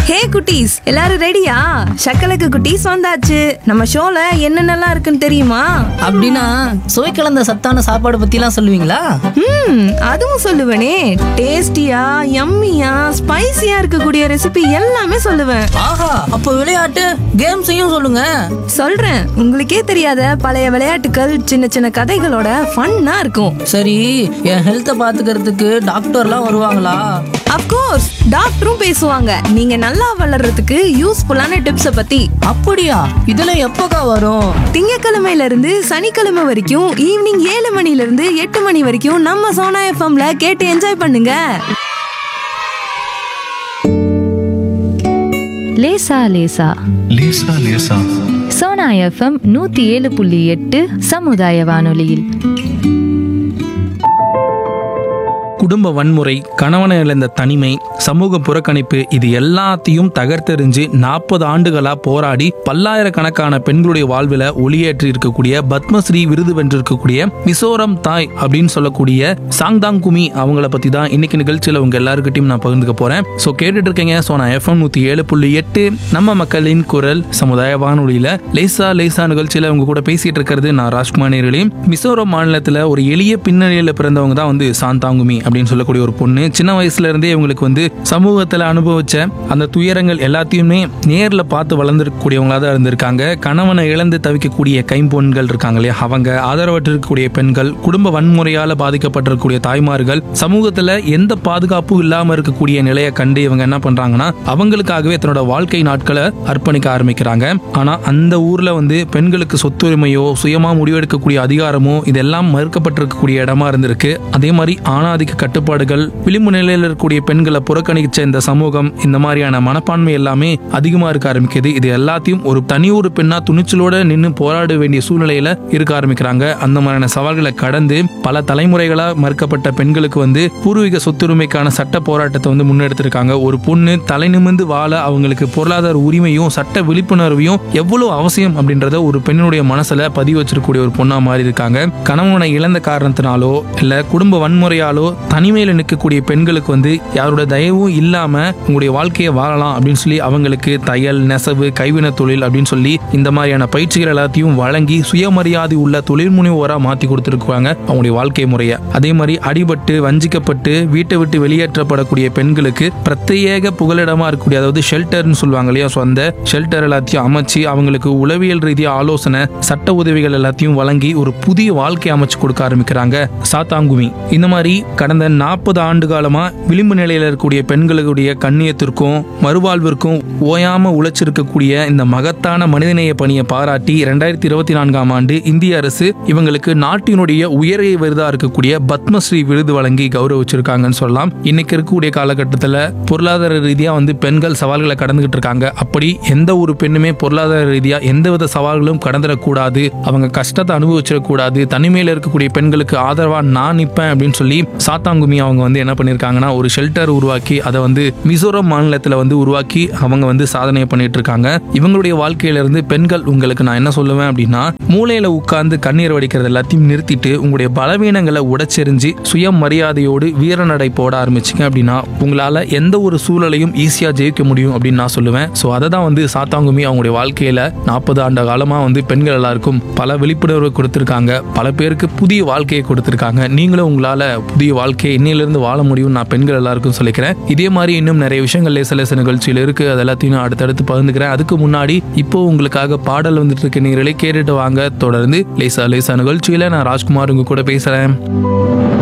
ஹே குட்டீஸ் எல்லாரும் ரெடியா சக்கலக்கு குட்டீஸ் வந்தாச்சு நம்ம ஷோல என்னென்னலாம் இருக்குன்னு தெரியுமா அப்படின்னா சுவை கலந்த சத்தான சாப்பாடு பத்திலாம் சொல்லுவீங்களா ம் அதுவும் சொல்லுவேனே டேஸ்டியா யம்மியா ஸ்பைசியா இருக்கக்கூடிய ரெசிபி எல்லாமே சொல்லுவேன் ஆஹா அப்போ விளையாட்டு கேம்ஸையும் சொல்லுங்க சொல்றேன் உங்களுக்கே தெரியாத பழைய விளையாட்டுகள் சின்ன சின்ன கதைகளோட ஃபன்னா இருக்கும் சரி என் ஹெல்த்தை பாத்துக்கிறதுக்கு டாக்டர்லாம் வருவாங்களா அப்கோர்ஸ் டாக்டரும் பேசுவாங்க நீங்க நல்லா வளர்றதுக்கு யூஸ்ஃபுல்லான டிப்ஸ பத்தி அப்படியா இதெல்லாம் எப்போக்கா வரும் திங்கக்கிழமையில இருந்து சனிக்கிழமை வரைக்கும் ஈவினிங் ஏழு மணில இருந்து எட்டு மணி வரைக்கும் நம்ம சோனா எஃப்எம்ல கேட்டு என்ஜாய் பண்ணுங்க லேசா லேசா லேசா லேசா சோனா எஃப்எம் நூத்தி ஏழு புள்ளி எட்டு சமுதாய வானொலியில் குடும்ப வன்முறை கணவனை இழந்த தனிமை சமூக புறக்கணிப்பு இது எல்லாத்தையும் தகர்த்தெறிஞ்சு நாற்பது ஆண்டுகளா போராடி பல்லாயிரக்கணக்கான பெண்களுடைய வாழ்வில் ஒளியேற்றி இருக்கக்கூடிய பத்மஸ்ரீ விருது வென்றிருக்கக்கூடிய மிசோரம் தாய் அப்படின்னு சொல்லக்கூடிய சாங்தாங் குமி அவங்கள பத்தி தான் இன்னைக்கு நிகழ்ச்சியில் உங்க எல்லாருக்கிட்டையும் நான் பகிர்ந்துக்க போறேன் ஸோ கேட்டுட்டு இருக்கீங்க ஸோ நான் எஃப்எம் நூத்தி ஏழு புள்ளி எட்டு நம்ம மக்களின் குரல் சமுதாய வானொலியில லேசா லேசா நிகழ்ச்சியில உங்க கூட பேசிட்டு இருக்கிறது நான் ராஜ்குமார் நேரலையும் மிசோரம் மாநிலத்துல ஒரு எளிய பின்னணியில பிறந்தவங்க தான் வந்து சாந்தாங்குமி அப்படின்னு சொல்லக்கூடிய ஒரு பொண்ணு சின்ன வயசுல இருந்தே இவங்களுக்கு வந்து சமூகத்துல அனுபவிச்ச அந்த துயரங்கள் எல்லாத்தையுமே நேர்ல பார்த்து வளர்ந்துருக்கக்கூடியவங்களா தான் இருந்திருக்காங்க கணவனை இழந்து தவிக்கக்கூடிய கைம்பொண்கள் இருக்காங்க இல்லையா அவங்க ஆதரவற்று இருக்கக்கூடிய பெண்கள் குடும்ப வன்முறையால பாதிக்கப்பட்டிருக்கக்கூடிய தாய்மார்கள் சமூகத்துல எந்த பாதுகாப்பும் இல்லாம இருக்கக்கூடிய நிலையை கண்டு இவங்க என்ன பண்றாங்கன்னா அவங்களுக்காகவே தன்னோட வாழ்க்கை நாட்களை அர்ப்பணிக்க ஆரம்பிக்கிறாங்க ஆனா அந்த ஊர்ல வந்து பெண்களுக்கு சொத்துரிமையோ சுயமா முடிவெடுக்கக்கூடிய அதிகாரமோ இதெல்லாம் மறுக்கப்பட்டிருக்கக்கூடிய இடமா இருந்திருக்கு அதே மாதிரி ஆணாதிக்க கட்டுப்பாடுகள் விளிம்பு நிலையில் இருக்கக்கூடிய பெண்களை புறக்கணிச்ச இந்த சமூகம் இந்த மாதிரியான மனப்பான்மை எல்லாமே அதிகமா இருக்க ஆரம்பிக்குது இது எல்லாத்தையும் ஒரு தனி ஒரு பெண்ணா துணிச்சலோட நின்று போராட வேண்டிய சூழ்நிலையில இருக்க ஆரம்பிக்கிறாங்க அந்த மாதிரியான சவால்களை கடந்து பல தலைமுறைகளா மறுக்கப்பட்ட பெண்களுக்கு வந்து பூர்வீக சொத்துரிமைக்கான சட்ட போராட்டத்தை வந்து முன்னெடுத்திருக்காங்க ஒரு பொண்ணு தலை நிமிர்ந்து வாழ அவங்களுக்கு பொருளாதார உரிமையும் சட்ட விழிப்புணர்வையும் எவ்வளவு அவசியம் அப்படின்றத ஒரு பெண்ணுடைய மனசுல பதிவு வச்சிருக்கக்கூடிய ஒரு பொண்ணா மாறி இருக்காங்க கணவனை இழந்த காரணத்தினாலோ இல்ல குடும்ப வன்முறையாலோ தனிமையில நிற்கக்கூடிய பெண்களுக்கு வந்து யாரோட தயவும் இல்லாம உங்களுடைய வாழ்க்கையை வாழலாம் அப்படின்னு சொல்லி அவங்களுக்கு தையல் நெசவு கைவினை தொழில் அப்படின்னு சொல்லி இந்த மாதிரியான பயிற்சிகள் எல்லாத்தையும் வழங்கி சுயமரியாதை உள்ள தொழில் முனைவோரா மாத்தி கொடுத்துருக்காங்க அவங்களுடைய வாழ்க்கை முறையை அதே மாதிரி அடிபட்டு வஞ்சிக்கப்பட்டு வீட்டை விட்டு வெளியேற்றப்படக்கூடிய பெண்களுக்கு பிரத்யேக புகலிடமா இருக்கக்கூடிய அதாவது ஷெல்டர்னு சொல்லுவாங்க இல்லையா ஸோ அந்த ஷெல்டர் எல்லாத்தையும் அமைச்சு அவங்களுக்கு உளவியல் ரீதியா ஆலோசனை சட்ட உதவிகள் எல்லாத்தையும் வழங்கி ஒரு புதிய வாழ்க்கை அமைச்சு கொடுக்க ஆரம்பிக்கிறாங்க சாத்தாங்குமி இந்த மாதிரி கடந்த நாற்பது ஆண்டு காலமா விளிம்பு நிலையில இருக்கக்கூடிய பெண்களுடைய கண்ணியத்திற்கும் மறுவாழ்விற்கும் ஓயாம உழைச்சிருக்கக்கூடிய இந்த மகத்தான மனிதநேய பணியை பாராட்டி ரெண்டாயிரத்தி இருபத்தி நான்காம் ஆண்டு இந்திய அரசு இவங்களுக்கு நாட்டினுடைய உயரிய விருதா இருக்கக்கூடிய பத்மஸ்ரீ விருது வழங்கி கௌரவிச்சிருக்காங்கன்னு சொல்லலாம் இன்னைக்கு இருக்கக்கூடிய காலகட்டத்தில் பொருளாதார ரீதியா வந்து பெண்கள் சவால்களை கடந்துகிட்டு இருக்காங்க அப்படி எந்த ஒரு பெண்ணுமே பொருளாதார ரீதியா எந்தவித சவால்களும் கடந்துடக்கூடாது அவங்க கஷ்டத்தை அனுபவிச்சிடக்கூடாது தனிமையில இருக்கக்கூடிய பெண்களுக்கு ஆதரவா நான் நிற்பேன் அப்படின்னு சொல்லி சாத்தாங்குமி அவங்க வந்து என்ன பண்ணிருக்காங்கன்னா ஒரு ஷெல்டர் உருவாக்கி அதை வந்து மிசோரம் மாநிலத்தில் வந்து உருவாக்கி அவங்க வந்து சாதனை பண்ணிட்டு இருக்காங்க இவங்களுடைய வாழ்க்கையில இருந்து பெண்கள் உங்களுக்கு நான் என்ன சொல்லுவேன் அப்படின்னா மூலையில உட்கார்ந்து கண்ணீர் வடிக்கிறது எல்லாத்தையும் நிறுத்திட்டு உங்களுடைய பலவீனங்களை உடைச்செறிஞ்சு சுயமரியாதையோடு வீரநடை போட ஆரம்பிச்சிங்க அப்படின்னா உங்களால எந்த ஒரு சூழலையும் ஈஸியா ஜெயிக்க முடியும் அப்படின்னு நான் சொல்லுவேன் ஸோ அதை தான் வந்து சாத்தாங்குமி அவங்களுடைய வாழ்க்கையில நாற்பது ஆண்டு காலமா வந்து பெண்கள் எல்லாருக்கும் பல விழிப்புணர்வு கொடுத்திருக்காங்க பல பேருக்கு புதிய வாழ்க்கையை கொடுத்திருக்காங்க நீங்களும் உங்களால புதிய வாழ்க்கையை இன்னையிலிருந்து வாழ முடியும் நான் பெண்கள் எல்லாருக்கும் சொல்லிக்கிறேன் இதே மாதிரி இன்னும் நிறைய விஷயங்கள் லேச லேச நிகழ்ச்சியில் இருக்கு அது எல்லாத்தையும் நான் அடுத்தடுத்து பகிர்ந்துக்கிறேன் அதுக்கு முன்னாடி இப்போ உங்களுக்காக பாடல் வந்துட்டு இருக்க நீங்களே கேட்டுட்டு வாங்க தொடர்ந்து லேசா லேசா நிகழ்ச்சியில நான் ராஜ்குமார் உங்க கூட பேசுறேன்